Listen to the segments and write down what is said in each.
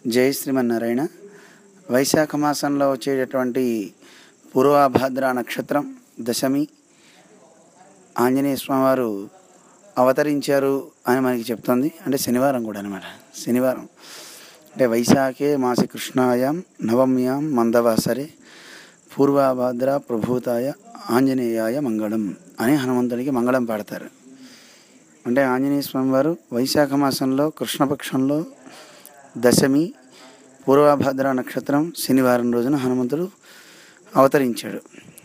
జై శ్రీమన్నారాయణ వైశాఖ మాసంలో వచ్చేటటువంటి పూర్వాభాద్ర నక్షత్రం దశమి ఆంజనేయ స్వామివారు అవతరించారు అని మనకి చెప్తుంది అంటే శనివారం కూడా అనమాట శనివారం అంటే వైశాఖే మాసి కృష్ణాయాం నవమ్యాం మందవాసరే పూర్వాభాద్ర ప్రభూతాయ ఆంజనేయాయ మంగళం అని హనుమంతుడికి మంగళం పాడతారు అంటే ఆంజనేయ స్వామివారు వైశాఖ మాసంలో కృష్ణపక్షంలో దశమి పూర్వభద్ర నక్షత్రం శనివారం రోజున హనుమంతుడు అవతరించాడు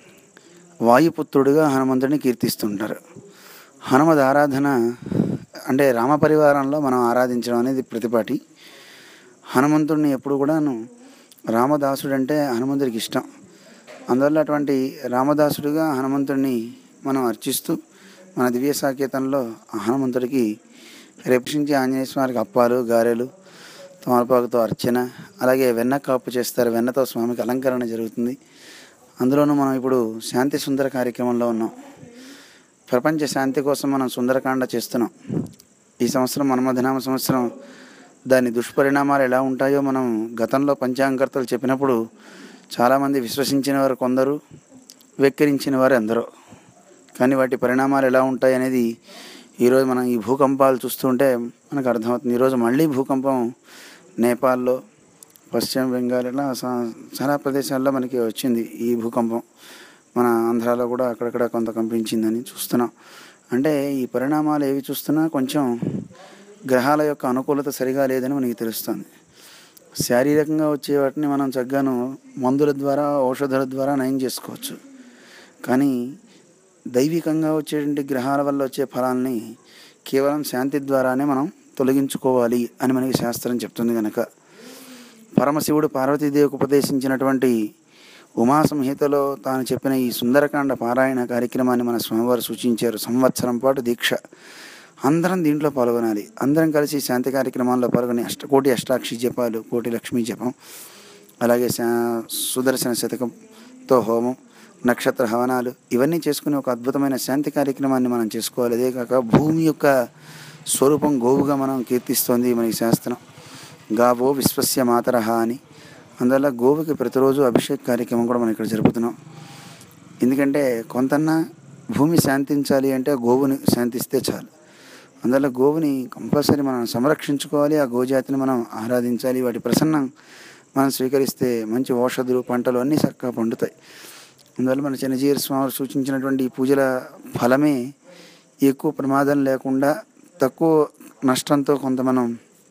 వాయుపుత్రుడిగా హనుమంతుడిని కీర్తిస్తుంటారు హనుమద్ ఆరాధన అంటే రామ పరివారంలో మనం ఆరాధించడం అనేది ప్రతిపాటి హనుమంతుడిని ఎప్పుడు కూడాను రామదాసుడు అంటే హనుమంతుడికి ఇష్టం అందువల్ల అటువంటి రామదాసుడిగా హనుమంతుడిని మనం అర్చిస్తూ మన దివ్య సాకేతంలో ఆ హనుమంతుడికి రేపించి ఆంజనేయ స్వామికి అప్పాలు గారెలు తమలపాకుతో అర్చన అలాగే వెన్న కాపు చేస్తారు వెన్నతో స్వామికి అలంకరణ జరుగుతుంది అందులోనూ మనం ఇప్పుడు శాంతి సుందర కార్యక్రమంలో ఉన్నాం ప్రపంచ శాంతి కోసం మనం సుందరకాండ చేస్తున్నాం ఈ సంవత్సరం మన్మధనామ సంవత్సరం దాని దుష్పరిణామాలు ఎలా ఉంటాయో మనం గతంలో పంచాంగకర్తలు చెప్పినప్పుడు చాలామంది విశ్వసించిన వారు కొందరు వెక్కిరించిన వారు ఎందరో కానీ వాటి పరిణామాలు ఎలా ఉంటాయి అనేది ఈరోజు మనం ఈ భూకంపాలు చూస్తుంటే మనకు అర్థమవుతుంది ఈరోజు మళ్ళీ భూకంపం నేపాల్లో పశ్చిమ బెంగాల్ ఇలా సా- చాలా ప్రదేశాల్లో మనకి వచ్చింది ఈ భూకంపం మన ఆంధ్రాలో కూడా అక్కడక్కడ కొంత కంపించిందని చూస్తున్నాం అంటే ఈ పరిణామాలు ఏవి చూస్తున్నా కొంచెం గ్రహాల యొక్క అనుకూలత సరిగా లేదని మనకి తెలుస్తుంది శారీరకంగా వచ్చే వాటిని మనం చక్కగాను మందుల ద్వారా ఔషధాల ద్వారా నయం చేసుకోవచ్చు కానీ దైవికంగా వచ్చేటువంటి గ్రహాల వల్ల వచ్చే ఫలాల్ని కేవలం శాంతి ద్వారానే మనం తొలగించుకోవాలి అని మనకి శాస్త్రం చెప్తుంది కనుక పరమశివుడు పార్వతీదేవికి ఉపదేశించినటువంటి ఉమా సంహితలో తాను చెప్పిన ఈ సుందరకాండ పారాయణ కార్యక్రమాన్ని మన స్వామివారు సూచించారు సంవత్సరం పాటు దీక్ష అందరం దీంట్లో పాల్గొనాలి అందరం కలిసి శాంతి కార్యక్రమాల్లో పాల్గొని అష్ట కోటి అష్టాక్షి జపాలు కోటి లక్ష్మీ జపం అలాగే శా- సుదర్శన శతకంతో హోమం నక్షత్ర హవనాలు ఇవన్నీ చేసుకుని ఒక అద్భుతమైన శాంతి కార్యక్రమాన్ని మనం చేసుకోవాలి అదే కాక భూమి యొక్క స్వరూపం గోవుగా మనం కీర్తిస్తోంది మనకి శాస్త్రం గావో విశ్వస్య మాతరహ అని అందువల్ల గోవుకి ప్రతిరోజు అభిషేక్ కార్యక్రమం కూడా మనం ఇక్కడ జరుపుతున్నాం ఎందుకంటే కొంతన్నా భూమి శాంతించాలి అంటే గోవుని శాంతిస్తే చాలు అందువల్ల గోవుని కంపల్సరీ మనం సంరక్షించుకోవాలి ఆ గోజాతిని మనం ఆరాధించాలి వాటి ప్రసన్నం మనం స్వీకరిస్తే మంచి ఔషధులు పంటలు అన్నీ చక్కగా పండుతాయి అందువల్ల మన చిన్నజీర స్వామి సూచించినటువంటి ఈ పూజల ఫలమే ఎక్కువ ప్రమాదం లేకుండా తక్కువ నష్టంతో కొంత మనం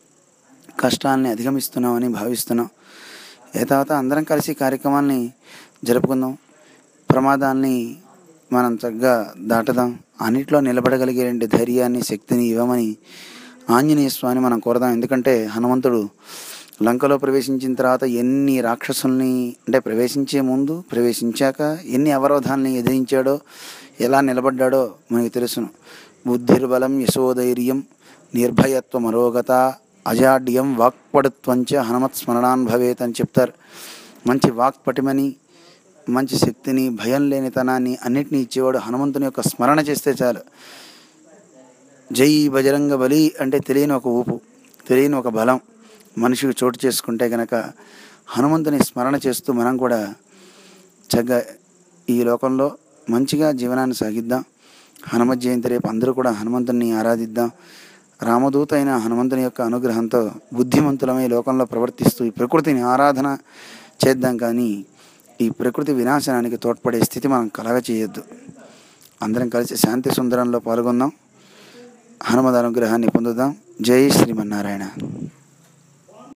కష్టాలని అధిగమిస్తున్నామని భావిస్తున్నాం ఏ తర్వాత అందరం కలిసి ఈ కార్యక్రమాల్ని జరుపుకుందాం ప్రమాదాల్ని మనం చక్కగా దాటదాం అన్నిట్లో నిలబడగలిగేటువంటి ధైర్యాన్ని శక్తిని ఇవ్వమని ఆంజనేయ స్వామిని మనం కోరదాం ఎందుకంటే హనుమంతుడు లంకలో ప్రవేశించిన తర్వాత ఎన్ని రాక్షసుల్ని అంటే ప్రవేశించే ముందు ప్రవేశించాక ఎన్ని అవరోధాలని ఎదిరించాడో ఎలా నిలబడ్డాడో మనకి తెలుసును బుద్ధిర్బలం యశోధైర్యం నిర్భయత్వం అరోగత అజాడ్యం వాక్పడుత్వంచ హనుమత్ స్మరణాన్ భవేత్ అని చెప్తారు మంచి వాక్ పటిమని మంచి శక్తిని భయం లేనితనాన్ని అన్నిటినీ ఇచ్చేవాడు హనుమంతుని యొక్క స్మరణ చేస్తే చాలు జై బజరంగ బలి అంటే తెలియని ఒక ఊపు తెలియని ఒక బలం మనిషికి చోటు చేసుకుంటే గనక హనుమంతుని స్మరణ చేస్తూ మనం కూడా చక్కగా ఈ లోకంలో మంచిగా జీవనాన్ని సాగిద్దాం హనుమత్ జయంతి రేపు అందరూ కూడా హనుమంతుని ఆరాధిద్దాం రామదూత అయిన హనుమంతుని యొక్క అనుగ్రహంతో బుద్ధిమంతులమై లోకంలో ప్రవర్తిస్తూ ఈ ప్రకృతిని ఆరాధన చేద్దాం కానీ ఈ ప్రకృతి వినాశనానికి తోడ్పడే స్థితి మనం కలగ చేయొద్దు అందరం కలిసి శాంతి సుందరంలో పాల్గొందాం హనుమద్ అనుగ్రహాన్ని పొందుదాం జై శ్రీమన్నారాయణ